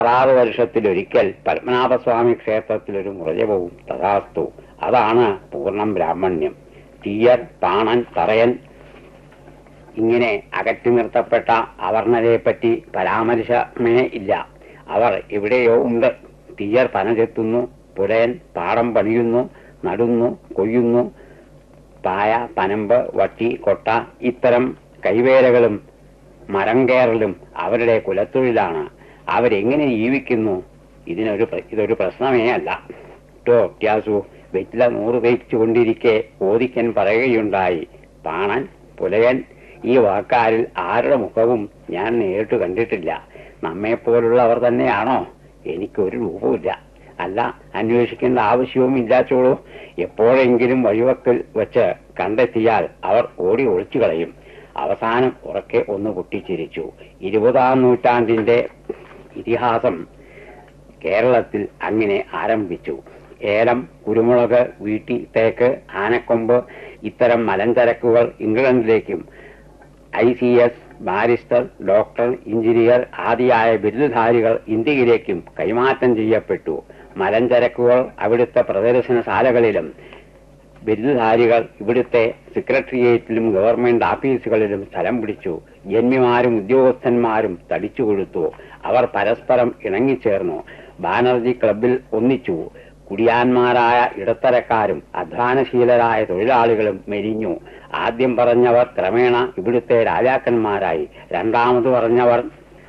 ആറാറ് വർഷത്തിലൊരിക്കൽ പത്മനാഭസ്വാമി ക്ഷേത്രത്തിൽ ഒരു മുറജപവും തഥാസ്തു അതാണ് പൂർണ്ണം ബ്രാഹ്മണ്യം തീയർ പാണൻ തറയൻ ഇങ്ങനെ അകറ്റി നിർത്തപ്പെട്ട അവർണരെ പറ്റി പരാമർശമേ ഇല്ല അവർ എവിടെയോ ഉണ്ട് തീയർ പന ചെത്തുന്നു പുലയൻ പാടം പണിയുന്നു നടുന്നു കൊയ്യുന്നു പായ പനമ്പ് വട്ടി കൊട്ട ഇത്തരം കൈവേലകളും മരം കയറലും അവരുടെ കുലത്തൊഴിലാണ് അവരെങ്ങനെ ജീവിക്കുന്നു ഇതിനൊരു പ്ര- ഇതൊരു പ്രശ്നമേ അല്ല കേട്ടോ ക്യാസു വെറ്റില നൂറ് തേച്ചുകൊണ്ടിരിക്കെ ഓദിക്കൻ പറയുകയുണ്ടായി പാണൻ പുലയൻ ഈ വാക്കാരിൽ ആരുടെ മുഖവും ഞാൻ നേരിട്ട് കണ്ടിട്ടില്ല നമ്മെപ്പോലുള്ളവർ തന്നെയാണോ എനിക്കൊരു രൂപമില്ല അല്ല അന്വേഷിക്കേണ്ട ആവശ്യവും ഇല്ലാച്ചോളൂ എപ്പോഴെങ്കിലും വഴിവക്കിൽ വെച്ച് കണ്ടെത്തിയാൽ അവർ ഓടി ഒളിച്ചു കളയും അവസാനം ഉറക്കെ ഒന്ന് പൊട്ടിച്ചിരിച്ചു ഇരുപതാം നൂറ്റാണ്ടിന്റെ ഇതിഹാസം കേരളത്തിൽ അങ്ങനെ ആരംഭിച്ചു ഏലം കുരുമുളക് വീട്ടി തേക്ക് ആനക്കൊമ്പ് ഇത്തരം മലഞ്ചരക്കുകൾ ഇംഗ്ലണ്ടിലേക്കും I C S barrister doctor engineer ആദിയായ ബിരുദധാരികൾ ഇന്ത്യയിലേക്കും കൈമാറ്റം ചെയ്യപ്പെട്ടു മലഞ്ചരക്കുകൾ അവിടുത്തെ പ്രദർശനശാലകളിലും ബിരുദധാരികൾ ഇവിടുത്തെ സെക്രട്ടേറിയറ്റിലും ഗവൺമെന്റ് ഓഫീസുകളിലും സ്ഥലം പിടിച്ചു ജന്മിമാരും ഉദ്യോഗസ്ഥന്മാരും തടിച്ചു കൊടുത്തു അവർ പരസ്പരം ഇണങ്ങിച്ചേർന്നു ബാനർജി ക്ലബിൽ ഒന്നിച്ചു കുടിയാന്മാരായ ഇടത്തരക്കാരും അധ്വാനശീലരായ തൊഴിലാളികളും മെലിഞ്ഞു ആദ്യം പറഞ്ഞവർ ക്രമേണ ഇവിടുത്തെ രാജാക്കന്മാരായി രണ്ടാമത് പറഞ്ഞവർ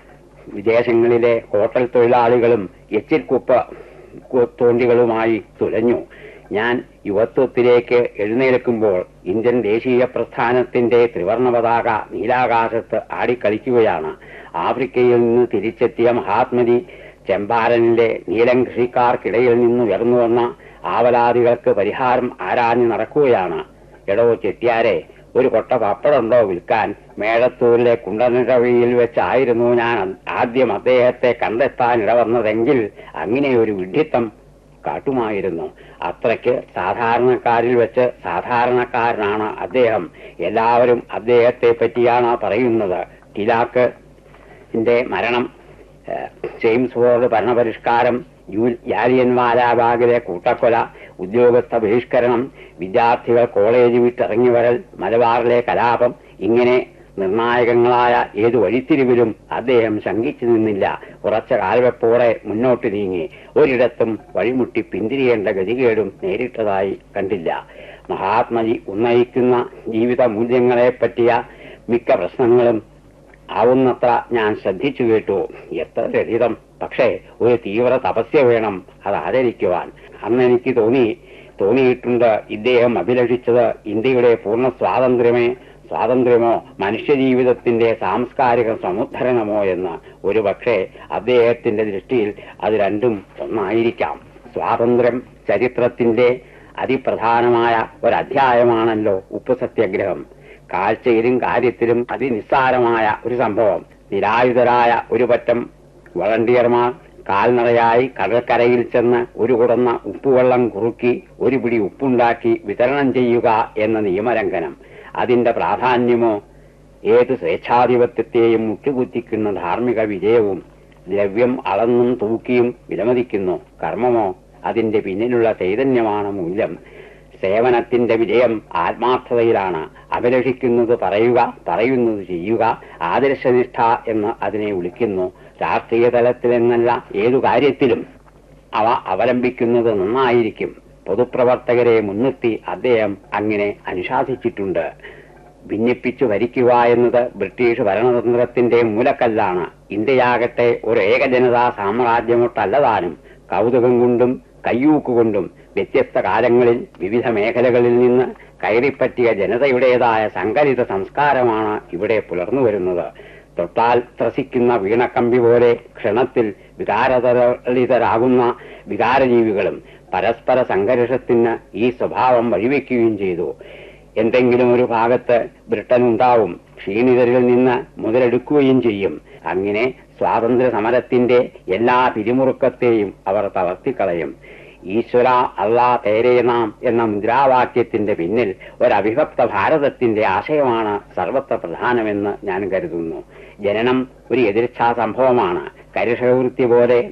വിദേശങ്ങളിലെ ഹോട്ടൽ തൊഴിലാളികളും എച്ചിൽക്കുപ്പ കു- തോണ്ടികളുമായി തുലഞ്ഞു ഞാൻ യുവത്വത്തിലേക്ക് എഴുന്നേൽക്കുമ്പോൾ ഇന്ത്യൻ ദേശീയ പ്രസ്ഥാനത്തിന്റെ ത്രിവർണ പതാക നീലാകാശത്ത് ആടിക്കളിക്കുകയാണ് ആഫ്രിക്കയിൽ നിന്ന് തിരിച്ചെത്തിയ മഹാത്മജി ചെമ്പാരനിലെ നീലം കൃഷിക്കാർക്കിടയിൽ നിന്ന് ഉയർന്നു വന്ന ആവലാദികൾക്ക് പരിഹാരം ആരാഞ്ഞു നടക്കുകയാണ് എടോ ചെത്തിയാരെ ഒരു കൊട്ട പപ്പടുണ്ടോ വിൽക്കാൻ മേഴത്തൂരിലെ കുണ്ടനിടവഴിയിൽ വെച്ചായിരുന്നു ഞാൻ ആദ്യം അദ്ദേഹത്തെ കണ്ടെത്താൻ ഇടവന്നതെങ്കിൽ അങ്ങനെ ഒരു വിഡ്ഢിത്തം കാട്ടുമായിരുന്നു അത്രയ്ക്ക് സാധാരണക്കാരിൽ വെച്ച് സാധാരണക്കാരനാണ് അദ്ദേഹം എല്ലാവരും അദ്ദേഹത്തെ പറ്റിയാണ് പറയുന്നത് ടിലാക്ക് ന്റെ മരണം ഏഹ്, ജെയിംസ് ഫോർഡ് ഭരണപരിഷ്കാരം യു- ജാലിയൻ വാലാബാഗിലെ കൂട്ടക്കൊല ഉദ്യോഗസ്ഥ ബഹിഷ്കരണം വിദ്യാർത്ഥികൾ കോളേജ് വിട്ടിറങ്ങി വരൽ മലബാറിലെ കലാപം ഇങ്ങനെ നിർണായകങ്ങളായ ഏതു വഴിത്തിരിവിലും അദ്ദേഹം ശങ്കിച്ചു നിന്നില്ല ഉറച്ച കാൽവെപ്പോടെ മുന്നോട്ട് നീങ്ങി ഒരിടത്തും വഴിമുട്ടി പിന്തിരിയേണ്ട ഗതികേടും നേരിട്ടതായി കണ്ടില്ല മഹാത്മജി ഉന്നയിക്കുന്ന ജീവിത മൂല്യങ്ങളെ പറ്റിയ മിക്ക പ്രശ്നങ്ങളും ആവുന്നത്ര ഞാൻ ശ്രദ്ധിച്ചു കേട്ടു എത്ര ലളിതം പക്ഷേ ഒരു തീവ്ര തപസ്യ വേണം അത് ആദരിക്കുവാൻ അന്ന് എനിക്ക് തോന്നി തോന്നിയിട്ടുണ്ട് ഇദ്ദേഹം അഭിലഷിച്ചത് ഇന്ത്യയുടെ പൂർണ്ണ സ്വാതന്ത്ര്യമേ സ്വാതന്ത്ര്യമോ മനുഷ്യജീവിതത്തിന്റെ സാംസ്കാരിക സമുദ്ധരണമോ എന്ന് ഒരു പക്ഷേ അദ്ദേഹത്തിന്റെ ദൃഷ്ടിയിൽ അത് രണ്ടും ഒന്നായിരിക്കാം സ്വാതന്ത്ര്യം ചരിത്രത്തിന്റെ അതിപ്രധാനമായ ഒരധ്യായമാണല്ലോ ഉപ്പ് സത്യാഗ്രഹം കാഴ്ചയിലും കാര്യത്തിലും അതിനിസ്സാരമായ ഒരു സംഭവം നിരായുധരായ ഒരു പറ്റം വളണ്ടിയർമാർ കാൽനടയായി കടൽക്കരയിൽ ചെന്ന് ഒരു കുടന്ന ഉപ്പുവെള്ളം കുറുക്കി ഒരു പിടി ഉപ്പുണ്ടാക്കി വിതരണം ചെയ്യുക എന്ന നിയമലംഘനം അതിന്റെ പ്രാധാന്യമോ ഏത് സ്വേച്ഛാധിപത്യത്തെയും മുട്ടുകുത്തിക്കുന്ന ധാർമ്മിക വിജയവും ദ്രവ്യം അളന്നും തൂക്കിയും വിലമതിക്കുന്നു കർമ്മമോ അതിന്റെ പിന്നിലുള്ള ചൈതന്യമാണ് മൂല്യം സേവനത്തിന്റെ വിജയം ആത്മാർത്ഥതയിലാണ് അഭിലഷിക്കുന്നത് പറയുക പറയുന്നത് ചെയ്യുക ആദർശനിഷ്ഠ എന്ന് അതിനെ വിളിക്കുന്നു രാഷ്ട്രീയ തലത്തിലെന്നല്ല ഏതു കാര്യത്തിലും അവ അവലംബിക്കുന്നത് നന്നായിരിക്കും പൊതുപ്രവർത്തകരെ മുൻനിർത്തി അദ്ദേഹം അങ്ങനെ അനുശാസിച്ചിട്ടുണ്ട് ഭിന്നിപ്പിച്ചു ഭരിക്കുക എന്നത് ബ്രിട്ടീഷ് ഭരണതന്ത്രത്തിന്റെ മൂലക്കല്ലാണ് ഇന്ത്യയാകട്ടെ ഒരു ഏകജനതാ സാമ്രാജ്യമൊട്ടല്ലതാനും കൗതുകം കൊണ്ടും കയ്യൂക്കുകൊണ്ടും വ്യത്യസ്ത കാലങ്ങളിൽ വിവിധ മേഖലകളിൽ നിന്ന് കയറിപ്പറ്റിയ ജനതയുടേതായ സങ്കലിത സംസ്കാരമാണ് ഇവിടെ പുലർന്നു തൊട്ടാൽ ത്രസിക്കുന്ന വീണക്കമ്പി പോലെ ക്ഷണത്തിൽ വികാരതരളിതരാകുന്ന വികാരജീവികളും പരസ്പര സംഘർഷത്തിന് ഈ സ്വഭാവം വഴിവെക്കുകയും ചെയ്തു എന്തെങ്കിലും ഒരു ഭാഗത്ത് ബ്രിട്ടൻ ഉണ്ടാവും ക്ഷീണിതരിൽ നിന്ന് മുതലെടുക്കുകയും ചെയ്യും അങ്ങനെ സ്വാതന്ത്ര്യ സമരത്തിന്റെ എല്ലാ പിരിമുറുക്കത്തെയും അവർ തളർത്തിക്കളയും ഈശ്വര അള്ളാ തേരേ നാം എന്ന മുദ്രാവാക്യത്തിന്റെ പിന്നിൽ ഒരു അവിഭക്ത ഭാരതത്തിന്റെ ആശയമാണ് സർവത്ര പ്രധാനമെന്ന് ഞാൻ കരുതുന്നു ജനനം ഒരു എതിർച്ഛാ സംഭവമാണ് കരിഷകവൃത്തി പോലെ